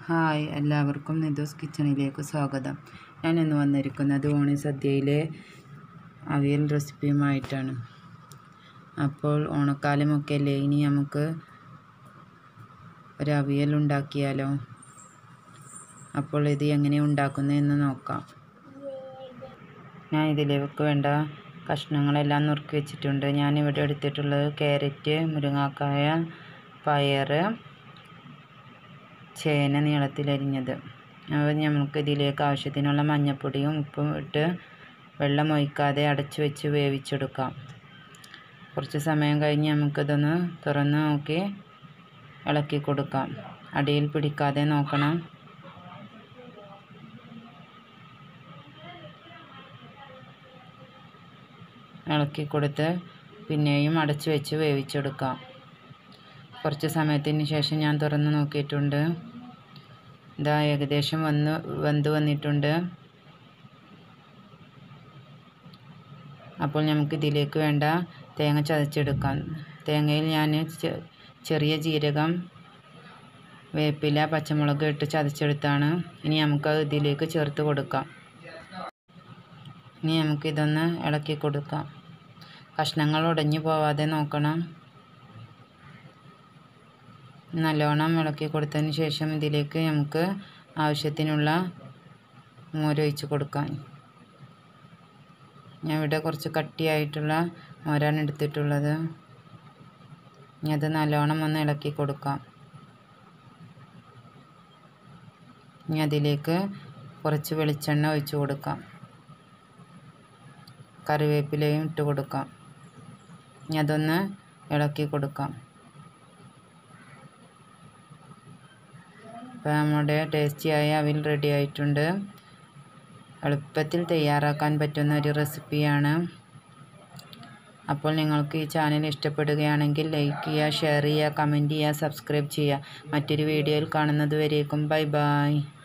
hi എല്ലാവർക്കും നിതൂസ് കിച്ചണിലേക്ക് സ്വാഗതം ഞാൻ ഇന്ന് വന്നിരിക്കുന്നത് ഓണി സദ്യയിലെ അവിയൽ റെസിപ്പിയുമായിട്ടാണ് അപ്പോൾ ഓണക്കാലമൊക്കെ അല്ലേ ഇനി നമുക്ക് ഒരു അവിയൽ ഉണ്ടാക്കിയാലോ അപ്പോൾ ഇത് എങ്ങനെ ഉണ്ടാക്കുന്നതെന്ന് നോക്കാം ഞാൻ ഇതിലേക്ക് വേണ്ട കഷ്ണങ്ങളെല്ലാം നുറുക്കി വെച്ചിട്ടുണ്ട് ഞാനിവിടെ എടുത്തിട്ടുള്ളത് ക്യാരറ്റ് മുരിങ്ങാക്കായ പയർ ചേന നീളത്തിലരിഞ്ഞത് അപ്പോൾ നമുക്ക് ഇതിലേക്ക് ആവശ്യത്തിനുള്ള മഞ്ഞൾപ്പൊടിയും ഉപ്പും ഇട്ട് വെള്ളം ഒഴിക്കാതെ അടച്ചു വെച്ച് വേവിച്ചെടുക്കാം കുറച്ച് സമയം കഴിഞ്ഞ് നമുക്കിതൊന്ന് തുറന്ന് നോക്കി ഇളക്കി കൊടുക്കാം അടിയിൽ പിടിക്കാതെ നോക്കണം ഇളക്കി കൊടുത്ത് പിന്നെയും അടച്ചു വെച്ച് വേവിച്ചെടുക്കാം കുറച്ച് സമയത്തിന് ശേഷം ഞാൻ തുറന്ന് നോക്കിയിട്ടുണ്ട് ഇതാ ഏകദേശം വന്ന് വെന്ത് വന്നിട്ടുണ്ട് അപ്പോൾ നമുക്ക് ഇതിലേക്ക് വേണ്ട തേങ്ങ ചതച്ചെടുക്കാം തേങ്ങയിൽ ഞാൻ ചെറിയ ജീരകം വേപ്പില പച്ചമുളക് ഇട്ട് ചതച്ചെടുത്താണ് ഇനി നമുക്ക് ഇതിലേക്ക് ചേർത്ത് കൊടുക്കാം ഇനി നമുക്കിതൊന്ന് ഇളക്കി കൊടുക്കാം കഷ്ണങ്ങൾ ഉടഞ്ഞു പോവാതെ നോക്കണം നല്ലോണം ഇളക്കി കൊടുത്തതിന് ശേഷം ഇതിലേക്ക് നമുക്ക് ആവശ്യത്തിനുള്ള മോരൊഴിച്ച് കൊടുക്കാം ഞാൻ ഇവിടെ കുറച്ച് കട്ടിയായിട്ടുള്ള മോരാണ് എടുത്തിട്ടുള്ളത് ഇനി അത് നല്ലോണം ഒന്ന് ഇളക്കി കൊടുക്കാം ഇനി അതിലേക്ക് കുറച്ച് വെളിച്ചെണ്ണ ഒഴിച്ച് കൊടുക്കാം കറിവേപ്പിലയും ഇട്ട് കൊടുക്കാം ഇനി അതൊന്ന് ഇളക്കി കൊടുക്കാം അപ്പോൾ നമ്മുടെ ടേസ്റ്റിയായ അവിൽ റെഡി ആയിട്ടുണ്ട് എളുപ്പത്തിൽ തയ്യാറാക്കാൻ പറ്റുന്ന ഒരു റെസിപ്പിയാണ് അപ്പോൾ നിങ്ങൾക്ക് ഈ ചാനൽ ഇഷ്ടപ്പെടുകയാണെങ്കിൽ ലൈക്ക് ചെയ്യുക ഷെയർ ചെയ്യുക കമൻറ്റ് ചെയ്യുക സബ്സ്ക്രൈബ് ചെയ്യുക മറ്റൊരു വീഡിയോയിൽ കാണുന്നത് വരേക്കും ബൈ ബൈ